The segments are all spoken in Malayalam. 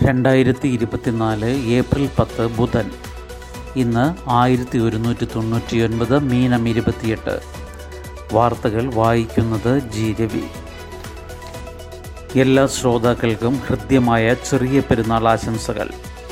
രണ്ടായിരത്തി ഇരുപത്തിനാല് ഏപ്രിൽ പത്ത് ബുധൻ ഇന്ന് ആയിരത്തി ഒരുന്നൂറ്റി തൊണ്ണൂറ്റി ഒൻപത് മീനം ഇരുപത്തിയെട്ട് വാർത്തകൾ വായിക്കുന്നത് ജി രവി എല്ലാ ശ്രോതാക്കൾക്കും ഹൃദ്യമായ ചെറിയ പെരുന്നാൾ ആശംസകൾ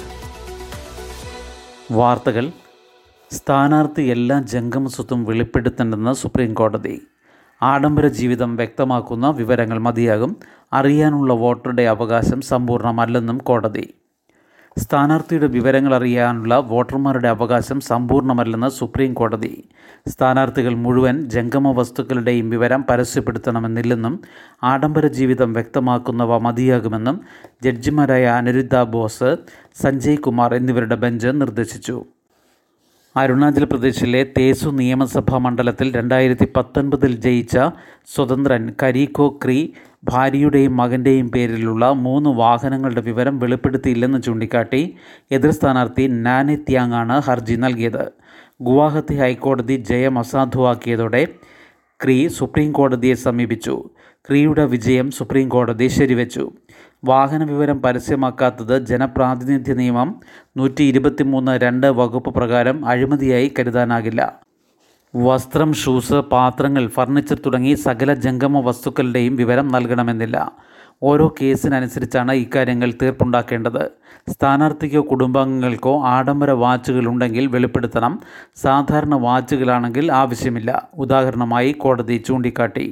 വാർത്തകൾ സ്ഥാനാർത്ഥി എല്ലാ ജംഗമസ്വത്തും വെളിപ്പെടുത്തേണ്ടെന്ന് സുപ്രീം കോടതി ആഡംബര ജീവിതം വ്യക്തമാക്കുന്ന വിവരങ്ങൾ മതിയാകും അറിയാനുള്ള വോട്ടറുടെ അവകാശം സമ്പൂർണ്ണമല്ലെന്നും കോടതി സ്ഥാനാർത്ഥിയുടെ വിവരങ്ങൾ അറിയാനുള്ള വോട്ടർമാരുടെ അവകാശം സമ്പൂർണ്ണമല്ലെന്ന് സുപ്രീം കോടതി സ്ഥാനാർത്ഥികൾ മുഴുവൻ ജംഗമ വസ്തുക്കളുടെയും വിവരം പരസ്യപ്പെടുത്തണമെന്നില്ലെന്നും ആഡംബര ജീവിതം വ്യക്തമാക്കുന്നവ മതിയാകുമെന്നും ജഡ്ജിമാരായ അനിരുദ്ധ ബോസ് സഞ്ജയ് കുമാർ എന്നിവരുടെ ബെഞ്ച് നിർദ്ദേശിച്ചു അരുണാചൽ പ്രദേശിലെ തേസു നിയമസഭാ മണ്ഡലത്തിൽ രണ്ടായിരത്തി പത്തൊൻപതിൽ ജയിച്ച സ്വതന്ത്രൻ കരീക്കോ ക്രി ഭാര്യയുടെയും മകൻ്റെയും പേരിലുള്ള മൂന്ന് വാഹനങ്ങളുടെ വിവരം വെളിപ്പെടുത്തിയില്ലെന്ന് ചൂണ്ടിക്കാട്ടി എതിർ സ്ഥാനാർത്ഥി നാനി ത്യാങ്ങാണ് ഹർജി നൽകിയത് ഗുവാഹത്തി ഹൈക്കോടതി ജയം അസാധുവാക്കിയതോടെ ക്രീ സുപ്രീം കോടതിയെ സമീപിച്ചു ക്രീയുടെ വിജയം സുപ്രീം കോടതി ശരിവെച്ചു വാഹന വിവരം പരസ്യമാക്കാത്തത് ജനപ്രാതിനിധ്യ നിയമം നൂറ്റി ഇരുപത്തിമൂന്ന് രണ്ട് വകുപ്പ് പ്രകാരം അഴിമതിയായി കരുതാനാകില്ല വസ്ത്രം ഷൂസ് പാത്രങ്ങൾ ഫർണിച്ചർ തുടങ്ങി സകല ജംഗമ വസ്തുക്കളുടെയും വിവരം നൽകണമെന്നില്ല ഓരോ കേസിനനുസരിച്ചാണ് ഇക്കാര്യങ്ങൾ തീർപ്പുണ്ടാക്കേണ്ടത് സ്ഥാനാർത്ഥിക്കോ കുടുംബാംഗങ്ങൾക്കോ ആഡംബര വാച്ചുകൾ ഉണ്ടെങ്കിൽ വെളിപ്പെടുത്തണം സാധാരണ വാച്ചുകളാണെങ്കിൽ ആവശ്യമില്ല ഉദാഹരണമായി കോടതി ചൂണ്ടിക്കാട്ടി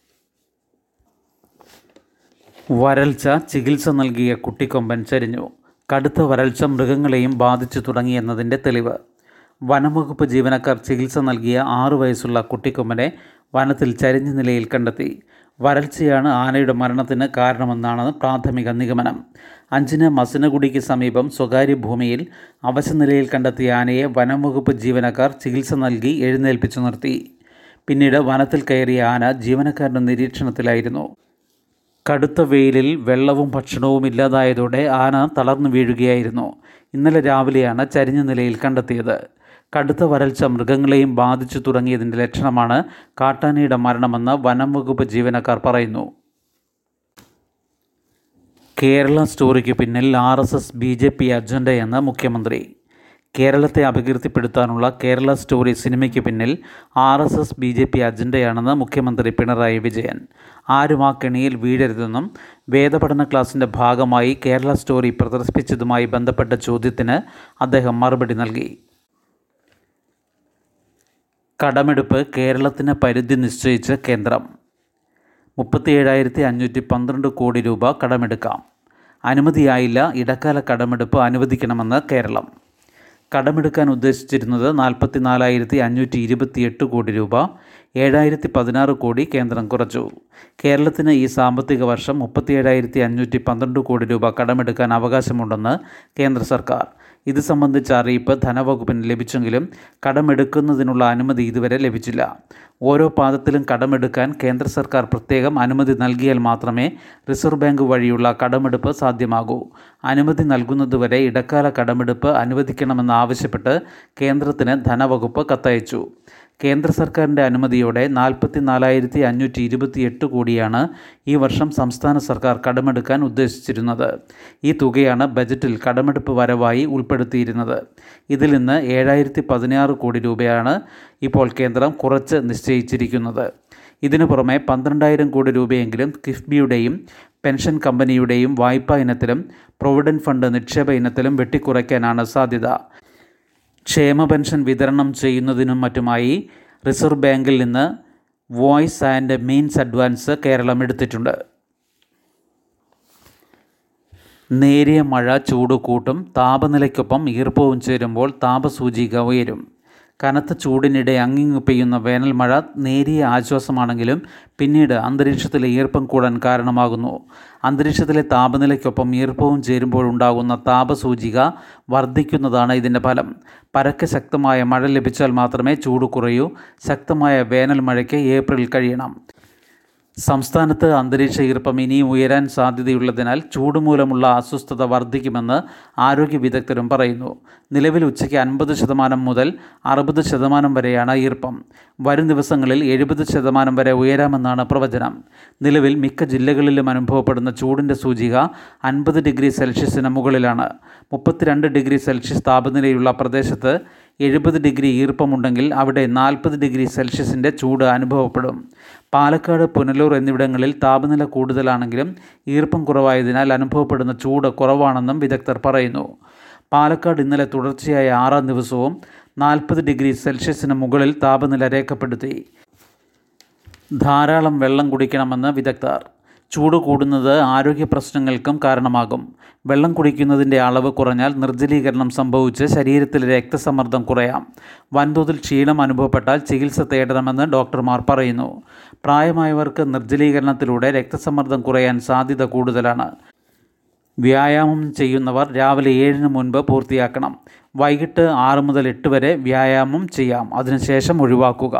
വരൾച്ച ചികിത്സ നൽകിയ കുട്ടിക്കൊമ്പൻ ചരിഞ്ഞു കടുത്ത വരൾച്ച മൃഗങ്ങളെയും ബാധിച്ചു തുടങ്ങിയെന്നതിൻ്റെ തെളിവ് വനംവകുപ്പ് ജീവനക്കാർ ചികിത്സ നൽകിയ ആറു വയസ്സുള്ള കുട്ടിക്കൊമ്പനെ വനത്തിൽ ചരിഞ്ഞ നിലയിൽ കണ്ടെത്തി വരൾച്ചയാണ് ആനയുടെ മരണത്തിന് കാരണമെന്നാണ് പ്രാഥമിക നിഗമനം അഞ്ചിന് മസനഗുഡിക്ക് സമീപം സ്വകാര്യ ഭൂമിയിൽ അവശനിലയിൽ കണ്ടെത്തിയ ആനയെ വനംവകുപ്പ് ജീവനക്കാർ ചികിത്സ നൽകി എഴുന്നേൽപ്പിച്ചു നിർത്തി പിന്നീട് വനത്തിൽ കയറിയ ആന ജീവനക്കാരുടെ നിരീക്ഷണത്തിലായിരുന്നു കടുത്ത വെയിലിൽ വെള്ളവും ഭക്ഷണവും ഇല്ലാതായതോടെ ആന തളർന്നു വീഴുകയായിരുന്നു ഇന്നലെ രാവിലെയാണ് ചരിഞ്ഞ നിലയിൽ കണ്ടെത്തിയത് കടുത്ത വരൾച്ച മൃഗങ്ങളെയും ബാധിച്ചു തുടങ്ങിയതിൻ്റെ ലക്ഷണമാണ് കാട്ടാനയുടെ മരണമെന്ന് വനം വകുപ്പ് ജീവനക്കാർ പറയുന്നു കേരള സ്റ്റോറിക്ക് പിന്നിൽ R S S B J P അജണ്ടയെന്ന് മുഖ്യമന്ത്രി കേരളത്തെ അപകീർത്തിപ്പെടുത്താനുള്ള കേരള സ്റ്റോറി സിനിമയ്ക്ക് പിന്നിൽ R S S B J P അജണ്ടയാണെന്ന് മുഖ്യമന്ത്രി പിണറായി വിജയൻ ആരും ആ കെണിയിൽ വീഴരുതെന്നും വേദപഠന ക്ലാസിൻ്റെ ഭാഗമായി കേരള സ്റ്റോറി പ്രദർശിപ്പിച്ചതുമായി ബന്ധപ്പെട്ട ചോദ്യത്തിന് അദ്ദേഹം മറുപടി നൽകി കടമെടുപ്പ് കേരളത്തിന് പരിധി നിശ്ചയിച്ച് കേന്ദ്രം മുപ്പത്തിയേഴായിരത്തി അഞ്ഞൂറ്റി പന്ത്രണ്ട് കോടി രൂപ കടമെടുക്കാം അനുമതിയായില്ല ഇടക്കാല കടമെടുപ്പ് അനുവദിക്കണമെന്ന് കേരളം കടമെടുക്കാൻ ഉദ്ദേശിച്ചിരുന്നത് നാൽപ്പത്തി നാലായിരത്തി അഞ്ഞൂറ്റി ഇരുപത്തിയെട്ട് കോടി രൂപ ഏഴായിരത്തി പതിനാറ് കോടി കേന്ദ്രം കുറച്ചു കേരളത്തിന് ഈ സാമ്പത്തിക വർഷം മുപ്പത്തിയേഴായിരത്തി അഞ്ഞൂറ്റി പന്ത്രണ്ട് കോടി രൂപ കടമെടുക്കാൻ അവകാശമുണ്ടെന്ന് കേന്ദ്ര സർക്കാർ ഇത് സംബന്ധിച്ച അറിയിപ്പ് ധനവകുപ്പിന് ലഭിച്ചെങ്കിലും കടമെടുക്കുന്നതിനുള്ള അനുമതി ഇതുവരെ ലഭിച്ചില്ല ഓരോ പാദത്തിലും കടമെടുക്കാൻ കേന്ദ്ര സർക്കാർ പ്രത്യേകം അനുമതി നൽകിയാൽ മാത്രമേ റിസർവ് ബാങ്ക് വഴിയുള്ള കടമെടുപ്പ് സാധ്യമാകൂ അനുമതി നൽകുന്നതുവരെ ഇടക്കാല കടമെടുപ്പ് അനുവദിക്കണമെന്നാവശ്യപ്പെട്ട് കേന്ദ്രത്തിന് ധനവകുപ്പ് കത്തയച്ചു കേന്ദ്ര സർക്കാരിൻ്റെ അനുമതിയോടെ നാൽപ്പത്തി നാലായിരത്തി അഞ്ഞൂറ്റി ഇരുപത്തി എട്ട് കോടിയാണ് ഈ വർഷം സംസ്ഥാന സർക്കാർ കടമെടുക്കാൻ ഉദ്ദേശിച്ചിരുന്നത് ഈ തുകയാണ് ബജറ്റിൽ കടമെടുപ്പ് വരവായി ഉൾപ്പെടുത്തിയിരുന്നത് ഇതിൽ നിന്ന് ഏഴായിരത്തി പതിനാറ് കോടി രൂപയാണ് ഇപ്പോൾ കേന്ദ്രം കുറച്ച് നിശ്ചയിച്ചിരിക്കുന്നത് ഇതിനു പുറമെ പന്ത്രണ്ടായിരം കോടി രൂപയെങ്കിലും കിഫ്ബിയുടെയും പെൻഷൻ കമ്പനിയുടെയും വായ്പാ ഇനത്തിലും പ്രൊവിഡൻറ്റ് ഫണ്ട് നിക്ഷേപ ഇനത്തിലും വെട്ടിക്കുറയ്ക്കാനാണ് സാധ്യത ക്ഷേമ പെൻഷൻ വിതരണം ചെയ്യുന്നതിനും മറ്റുമായി റിസർവ് ബാങ്കിൽ നിന്ന് ways and means advance Keralam എടുത്തിട്ടുണ്ട് നേരിയ മഴ ചൂട് കൂട്ടും താപനിലയ്ക്കൊപ്പം ഈർപ്പവും ചേരുമ്പോൾ താപസൂചിക ഉയരും കനത്ത ചൂടിനിടെ അങ്ങിങ്ങു പെയ്യുന്ന വേനൽ മഴ നേരിയ ആശ്വാസമാണെങ്കിലും പിന്നീട് അന്തരീക്ഷത്തിലെ ഈർപ്പം കൂടാൻ കാരണമാകുന്നു അന്തരീക്ഷത്തിലെ താപനിലയ്ക്കൊപ്പം ഈർപ്പവും ചേരുമ്പോഴുണ്ടാകുന്ന താപസൂചിക വർദ്ധിക്കുന്നതാണ് ഇതിൻ്റെ ഫലം പരക്കെ ശക്തമായ മഴ ലഭിച്ചാൽ മാത്രമേ ചൂട് കുറയൂ ശക്തമായ വേനൽ മഴയ്ക്ക് ഏപ്രിൽ കഴിയണം സംസ്ഥാനത്ത് അന്തരീക്ഷ ഈർപ്പം ഇനിയും ഉയരാൻ സാധ്യതയുള്ളതിനാൽ ചൂട് മൂലമുള്ള അസ്വസ്ഥത വർദ്ധിക്കുമെന്ന് ആരോഗ്യ വിദഗ്ധരും പറയുന്നു നിലവിൽ ഉച്ചയ്ക്ക് അൻപത് ശതമാനം മുതൽ അറുപത് ശതമാനം വരെയാണ് ഈർപ്പം വരും ദിവസങ്ങളിൽ എഴുപത് ശതമാനം വരെ ഉയരാമെന്നാണ് പ്രവചനം നിലവിൽ മിക്ക ജില്ലകളിലും അനുഭവപ്പെടുന്ന ചൂടിൻ്റെ സൂചിക അൻപത് ഡിഗ്രി സെൽഷ്യസിന് മുകളിലാണ് മുപ്പത്തിരണ്ട് ഡിഗ്രി സെൽഷ്യസ് താപനിലയുള്ള പ്രദേശത്ത് എഴുപത് ഡിഗ്രി ഈർപ്പമുണ്ടെങ്കിൽ അവിടെ നാൽപ്പത് ഡിഗ്രി സെൽഷ്യസിൻ്റെ ചൂട് അനുഭവപ്പെടും പാലക്കാട് പുനലൂർ എന്നിവിടങ്ങളിൽ താപനില കൂടുതലാണെങ്കിലും ഈർപ്പം കുറവായതിനാൽ അനുഭവപ്പെടുന്ന ചൂട് കുറവാണെന്നും വിദഗ്ധർ പറയുന്നു പാലക്കാട് ഇന്നലെ തുടർച്ചയായ ആറാം ദിവസവും നാൽപ്പത് ഡിഗ്രി സെൽഷ്യസിന് മുകളിൽ താപനില രേഖപ്പെടുത്തി ധാരാളം വെള്ളം കുടിക്കണമെന്ന് വിദഗ്ധർ ചൂട് കൂടുന്നത് ആരോഗ്യ പ്രശ്നങ്ങൾക്കും കാരണമാകും വെള്ളം കുടിക്കുന്നതിൻ്റെ അളവ് കുറഞ്ഞാൽ നിർജ്ജലീകരണം സംഭവിച്ച് ശരീരത്തിലെ രക്തസമ്മർദ്ദം കുറയാം വൻതോതിൽ ക്ഷീണം അനുഭവപ്പെട്ടാൽ ചികിത്സ തേടണമെന്ന് ഡോക്ടർമാർ പറയുന്നു പ്രായമായവർക്ക് നിർജ്ജലീകരണത്തിലൂടെ രക്തസമ്മർദ്ദം കുറയാൻ സാധ്യത കൂടുതലാണ് വ്യായാമം ചെയ്യുന്നവർ രാവിലെ ഏഴിന് മുൻപ് പൂർത്തിയാക്കണം വൈകിട്ട് ആറ് മുതൽ എട്ട് വരെ വ്യായാമം ചെയ്യാം അതിനുശേഷം ഒഴിവാക്കുക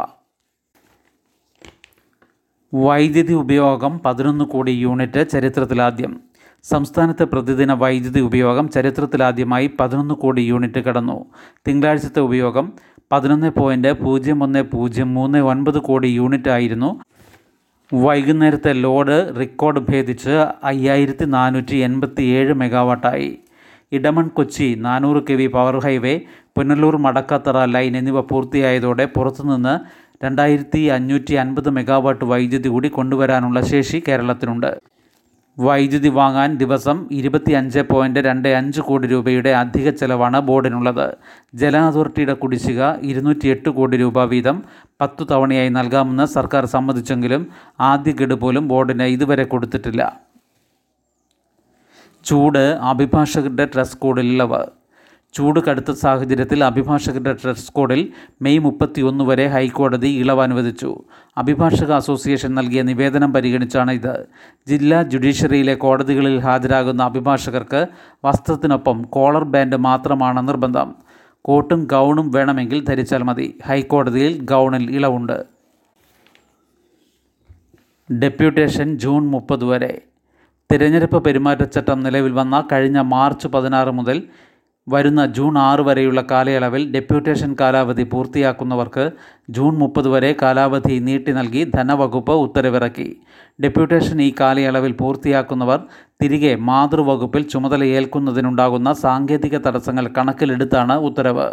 വൈദ്യുതി ഉപയോഗം പതിനൊന്ന് കോടി യൂണിറ്റ് ചരിത്രത്തിലാദ്യം സംസ്ഥാനത്തെ പ്രതിദിന വൈദ്യുതി ഉപയോഗം ചരിത്രത്തിലാദ്യമായി പതിനൊന്ന് കോടി യൂണിറ്റ് കടന്നു തിങ്കളാഴ്ചത്തെ ഉപയോഗം പതിനൊന്ന് പോയിൻറ്റ് പൂജ്യം ഒന്ന് പൂജ്യം മൂന്ന് ഒൻപത് കോടി യൂണിറ്റ് ആയിരുന്നു വൈകുന്നേരത്തെ ലോഡ് റെക്കോർഡ് ഭേദിച്ച് അയ്യായിരത്തി നാനൂറ്റി എൺപത്തി ഏഴ് മെഗാവാട്ടായി ഇടമൺ കൊച്ചി നാനൂറ് K V power highway Punalur Madakkathara line എന്നിവ പൂർത്തിയായതോടെ പുറത്തുനിന്ന് രണ്ടായിരത്തി അഞ്ഞൂറ്റി അൻപത് മെഗാവാട്ട് വൈദ്യുതി കൂടി കൊണ്ടുവരാനുള്ള ശേഷി കേരളത്തിനുണ്ട് വൈദ്യുതി വാങ്ങാൻ ദിവസം ഇരുപത്തി അഞ്ച് പോയിൻറ്റ് രണ്ട് അഞ്ച് കോടി രൂപയുടെ അധിക ചെലവാണ് ബോർഡിനുള്ളത് ജല അതോറിറ്റിയുടെ കുടിശ്ശിക ഇരുന്നൂറ്റി എട്ട് കോടി രൂപ വീതം പത്തു തവണയായി നൽകാമെന്ന് സർക്കാർ സമ്മതിച്ചെങ്കിലും ആദ്യ ഗഡു പോലും ബോർഡിന് ഇതുവരെ കൊടുത്തിട്ടില്ല ചൂട് അഭിഭാഷകരുടെ ഡ്രസ് കോഡിൽ ഇളവ് ചൂട് കടുത്ത സാഹചര്യത്തിൽ അഭിഭാഷകരുടെ ഡ്രസ് കോഡിൽ മെയ് മുപ്പത്തി ഒന്ന് വരെ ഹൈക്കോടതി ഇളവ് അനുവദിച്ചു അഭിഭാഷക അസോസിയേഷൻ നൽകിയ നിവേദനം പരിഗണിച്ചാണ് ഇത് ജില്ലാ ജുഡീഷ്യറിയിലെ കോടതികളിൽ ഹാജരാകുന്ന അഭിഭാഷകർക്ക് വസ്ത്രത്തിനൊപ്പം കോളർ ബാൻഡ് മാത്രമാണ് നിർബന്ധം കോട്ടും ഗൗണും വേണമെങ്കിൽ ധരിച്ചാൽ മതി ഹൈക്കോടതിയിൽ ഗൗണിൽ ഇളവുണ്ട് ഡെപ്യൂട്ടേഷൻ ജൂൺ മുപ്പത് വരെ തിരഞ്ഞെടുപ്പ് പെരുമാറ്റച്ചട്ടം നിലവിൽ വന്ന കഴിഞ്ഞ മാർച്ച് പതിനാറ് മുതൽ വരുന്ന ജൂൺ ആറ് വരെയുള്ള കാലയളവിൽ ഡെപ്യൂട്ടേഷൻ കാലാവധി പൂർത്തിയാക്കുന്നവർക്ക് ജൂൺ മുപ്പത് വരെ കാലാവധി നീട്ടി നൽകി ധനവകുപ്പ് ഉത്തരവിറക്കി ഡെപ്യൂട്ടേഷൻ ഈ കാലയളവിൽ പൂർത്തിയാക്കുന്നവർ തിരികെ മാതൃവകുപ്പിൽ ചുമതലയേൽക്കുന്നതിനുണ്ടാകുന്ന സാങ്കേതിക തടസ്സങ്ങൾ കണക്കിലെടുത്താണ് ഉത്തരവ്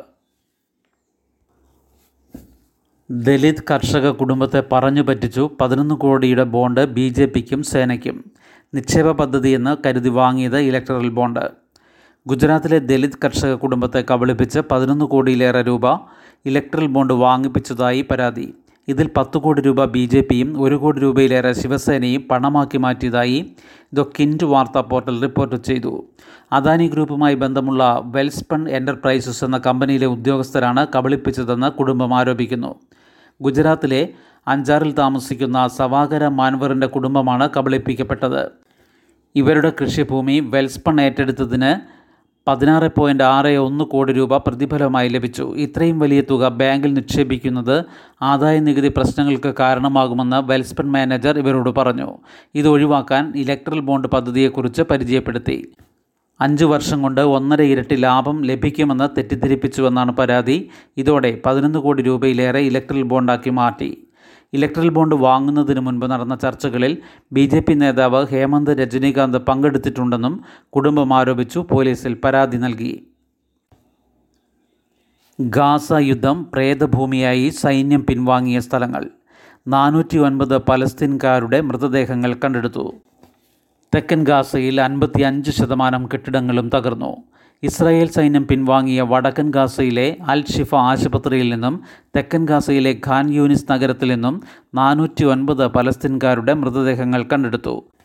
ദലിത് കർഷക കുടുംബത്തെ പറഞ്ഞു പറ്റിച്ചു പതിനൊന്ന് കോടിയുടെ ബോണ്ട് ബി ജെ പിക്കും സേനയ്ക്കും നിക്ഷേപ പദ്ധതിയെന്ന് കരുതി വാങ്ങിയത് ഇലക്ട്രൽ ബോണ്ട് ഗുജറാത്തിലെ ദലിത് കർഷക കുടുംബത്തെ കബളിപ്പിച്ച് പതിനൊന്ന് കോടിയിലേറെ രൂപ ഇലക്ട്രൽ ബോണ്ട് വാങ്ങിപ്പിച്ചതായി പരാതി ഇതിൽ പത്ത് കോടി രൂപ ബി ജെ പിയും ഒരു കോടി രൂപയിലേറെ ശിവസേനയും പണമാക്കി മാറ്റിയതായി ദ കിൻഡ് വാർത്താ പോർട്ടൽ റിപ്പോർട്ട് ചെയ്തു അദാനി ഗ്രൂപ്പുമായി ബന്ധമുള്ള വെൽസ്പൺ എൻ്റർപ്രൈസസ് എന്ന കമ്പനിയിലെ ഉദ്യോഗസ്ഥരാണ് കബളിപ്പിച്ചതെന്ന് കുടുംബം ആരോപിക്കുന്നു ഗുജറാത്തിലെ അഞ്ചാറിൽ താമസിക്കുന്ന സവാകര മാൻവറിൻ്റെ കുടുംബമാണ് കബളിപ്പിക്കപ്പെട്ടത് ഇവരുടെ കൃഷിഭൂമി വെൽസ്പൺ ഏറ്റെടുത്തതിന് പതിനാറ് പോയിൻറ്റ് ആറ് ഒന്ന് കോടി രൂപ പ്രതിഫലമായി ലഭിച്ചു ഇത്രയും വലിയ തുക ബാങ്കിൽ നിക്ഷേപിക്കുന്നത് ആദായ നികുതി പ്രശ്നങ്ങൾക്ക് കാരണമാകുമെന്ന് വെൽസ്പൺ മാനേജർ ഇവരോട് പറഞ്ഞു ഇത് ഒഴിവാക്കാൻ ഇലക്ട്രൽ ബോണ്ട് പദ്ധതിയെക്കുറിച്ച് പരിചയപ്പെടുത്തി അഞ്ച് വർഷം കൊണ്ട് ഒന്നര ഇരട്ടി ലാഭം ലഭിക്കുമെന്ന് തെറ്റിദ്ധരിപ്പിച്ചുവെന്നാണ് പരാതി ഇതോടെ പതിനൊന്ന് കോടി രൂപയിലേറെ ഇലക്ട്രൽ ബോണ്ടാക്കി മാറ്റി ഇലക്ട്രൽ ബോണ്ട് വാങ്ങുന്നതിന് മുൻപ് നടന്ന ചർച്ചകളിൽ ബി ജെ പി നേതാവ് ഹേമന്ത് രജനീകാന്ത് പങ്കെടുത്തിട്ടുണ്ടെന്നും കുടുംബം ആരോപിച്ചു പോലീസിൽ പരാതി നൽകി ഗാസ യുദ്ധം പ്രേതഭൂമിയായി സൈന്യം പിൻവാങ്ങിയ സ്ഥലങ്ങൾ നാനൂറ്റി ഒൻപത് പലസ്തീൻകാരുടെ മൃതദേഹങ്ങൾ കണ്ടെടുത്തു തെക്കൻ ഗാസയിൽ അൻപത്തി അഞ്ച് ശതമാനം കെട്ടിടങ്ങളും തകർന്നു ഇസ്രായേൽ സൈന്യം പിൻവാങ്ങിയ വടക്കൻ ഗാസയിലെ അൽ ഷിഫ ആശുപത്രിയിൽ നിന്നും തെക്കൻ ഗാസയിലെ ഖാൻ യൂനിസ് നഗരത്തിൽ നിന്നും നാനൂറ്റി ഒൻപത് പലസ്തീൻകാരുടെ മൃതദേഹങ്ങൾ കണ്ടെടുത്തു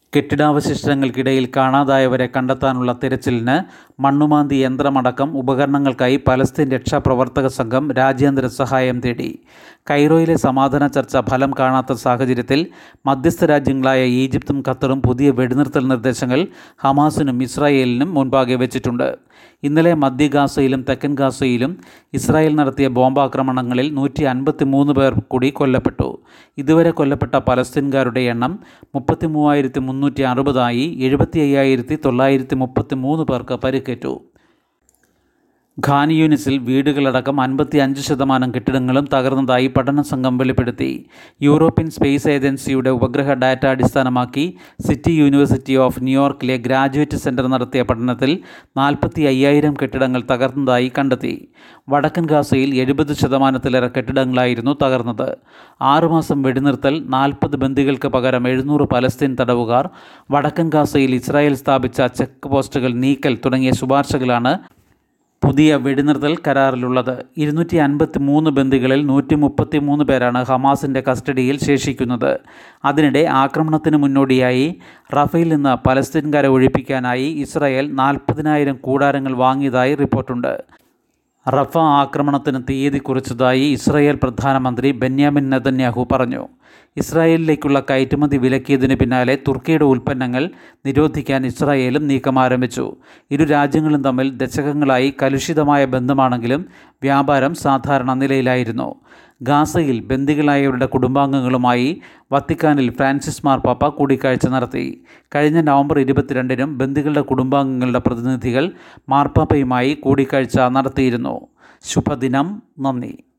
കെട്ടിടാവശിഷ്ടങ്ങൾക്കിടയിൽ കാണാതായവരെ കണ്ടെത്താനുള്ള തിരച്ചിലിന് മണ്ണുമാന്തി യന്ത്രമടക്കം ഉപകരണങ്ങൾക്കായി പലസ്തീൻ രക്ഷാപ്രവർത്തക സംഘം രാജ്യാന്തര സഹായം തേടി കൈറോയിലെ സമാധാന ചർച്ച ഫലം കാണാത്ത സാഹചര്യത്തിൽ മധ്യസ്ഥ രാജ്യങ്ങളായ ഈജിപ്തും ഖത്തറും പുതിയ വെടിനിർത്തൽ നിർദ്ദേശങ്ങൾ ഹമാസിനും ഇസ്രായേലിനും മുൻപാകെ വെച്ചിട്ടുണ്ട് ഇന്നലെ മധ്യ ഗാസയിലും തെക്കൻ ഗാസയിലും ഇസ്രായേൽ നടത്തിയ ബോംബാക്രമണങ്ങളിൽ നൂറ്റി അൻപത്തി മൂന്ന് പേർ കൂടി കൊല്ലപ്പെട്ടു ഇതുവരെ കൊല്ലപ്പെട്ട പലസ്തീൻകാരുടെ എണ്ണം മുപ്പത്തി മൂവായിരത്തി മുന്നൂറ്റി അറുപതായി എഴുപത്തി അയ്യായിരത്തി തൊള്ളായിരത്തി മുപ്പത്തി മൂന്ന് പേർക്ക് പരിക്കേറ്റു ഖാൻ യൂണിസിൽ വീടുകളടക്കം അൻപത്തി അഞ്ച് ശതമാനം കെട്ടിടങ്ങളും തകർന്നതായി പഠന സംഘം വെളിപ്പെടുത്തി യൂറോപ്യൻ സ്പേസ് ഏജൻസിയുടെ ഉപഗ്രഹ ഡാറ്റ അടിസ്ഥാനമാക്കി സിറ്റി യൂണിവേഴ്സിറ്റി ഓഫ് ന്യൂയോർക്കിലെ ഗ്രാജുവേറ്റ് സെൻറ്റർ നടത്തിയ പഠനത്തിൽ നാൽപ്പത്തി അയ്യായിരം കെട്ടിടങ്ങൾ തകർന്നതായി കണ്ടെത്തി വടക്കൻ ഗാസയിൽ എഴുപത് ശതമാനത്തിലേറെ കെട്ടിടങ്ങളായിരുന്നു തകർന്നത് ആറുമാസം വെടിനിർത്തൽ നാൽപ്പത് ബന്ദികൾക്ക് പകരം എഴുന്നൂറ് പലസ്തീൻ തടവുകാർ വടക്കൻ ഗാസയിൽ ഇസ്രായേൽ സ്ഥാപിച്ച ചെക്ക് പോസ്റ്റുകൾ നീക്കൽ തുടങ്ങിയ ശുപാർശകളാണ് പുതിയ വെടിനിർത്തൽ കരാറിലുള്ളത് ഇരുന്നൂറ്റി അൻപത്തി മൂന്ന് ബന്ദികളിൽ നൂറ്റി മുപ്പത്തി മൂന്ന് പേരാണ് ഹമാസിൻ്റെ കസ്റ്റഡിയിൽ ശേഷിക്കുന്നത് അതിനിടെ ആക്രമണത്തിന് മുന്നോടിയായി റഫേൽ നിന്ന് പലസ്തീൻകാരെ ഒഴിപ്പിക്കാനായി ഇസ്രായേൽ നാൽപ്പതിനായിരം കൂടാരങ്ങൾ വാങ്ങിയതായി റിപ്പോർട്ടുണ്ട് റഫ ആക്രമണത്തിന് തീയതി കുറിച്ചതായി ഇസ്രായേൽ പ്രധാനമന്ത്രി ബെന്യാമിൻ നെതന്യാഹു പറഞ്ഞു ഇസ്രായേലിലേക്കുള്ള കയറ്റുമതി വിലക്കിയതിന് പിന്നാലെ തുർക്കിയുടെ ഉൽപ്പന്നങ്ങൾ നിരോധിക്കാൻ ഇസ്രായേലും നീക്കം ആരംഭിച്ചു ഇരു രാജ്യങ്ങളും തമ്മിൽ ദശകങ്ങളായി കലുഷിതമായ ബന്ധമാണെങ്കിലും വ്യാപാരം സാധാരണ നിലയിലായിരുന്നു ഗാസയിൽ ബന്ദികളായവരുടെ കുടുംബാംഗങ്ങളുമായി വത്തിക്കാനിൽ ഫ്രാൻസിസ് മാർപ്പാപ്പ കൂടിക്കാഴ്ച നടത്തി കഴിഞ്ഞ നവംബർ ഇരുപത്തിരണ്ടിനും ബന്ദികളുടെ കുടുംബാംഗങ്ങളുടെ പ്രതിനിധികൾ മാർപ്പാപ്പയുമായി കൂടിക്കാഴ്ച നടത്തിയിരുന്നു ശുഭദിനം നന്ദി